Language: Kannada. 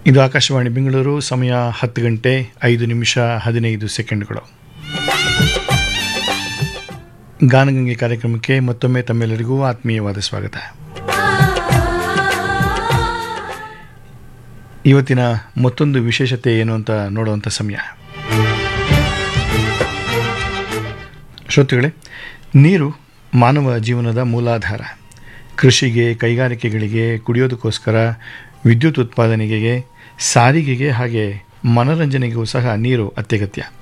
ಇದು ಆಕಾಶವಾಣಿ ಬೆಂಗಳೂರು ಸಮಯ ಹತ್ತು ಗಂಟೆ ಐದು ನಿಮಿಷ ಹದಿನೈದು ಸೆಕೆಂಡ್ಗಳು ಗಾನಗಂಗೆ ಕಾರ್ಯಕ್ರಮಕ್ಕೆ ಮತ್ತೊಮ್ಮೆ ತಮ್ಮೆಲ್ಲರಿಗೂ ಆತ್ಮೀಯವಾದ ಸ್ವಾಗತ ಇವತ್ತಿನ ಮತ್ತೊಂದು ವಿಶೇಷತೆ ಏನು ಅಂತ ನೋಡುವಂಥ ಸಮಯ ಶ್ರೋತೃಗಳೇ ನೀರು ಮಾನವ ಜೀವನದ ಮೂಲಾಧಾರ ಕೃಷಿಗೆ ಕೈಗಾರಿಕೆಗಳಿಗೆ ಕುಡಿಯೋದಕ್ಕೋಸ್ಕರ ವಿದ್ಯುತ್ ಉತ್ಪಾದನೆಗೆ ಸಾರಿಗೆಗೆ ಹಾಗೆ ಮನರಂಜನೆಗೂ ಸಹ ನೀರು ಅತ್ಯಗತ್ಯ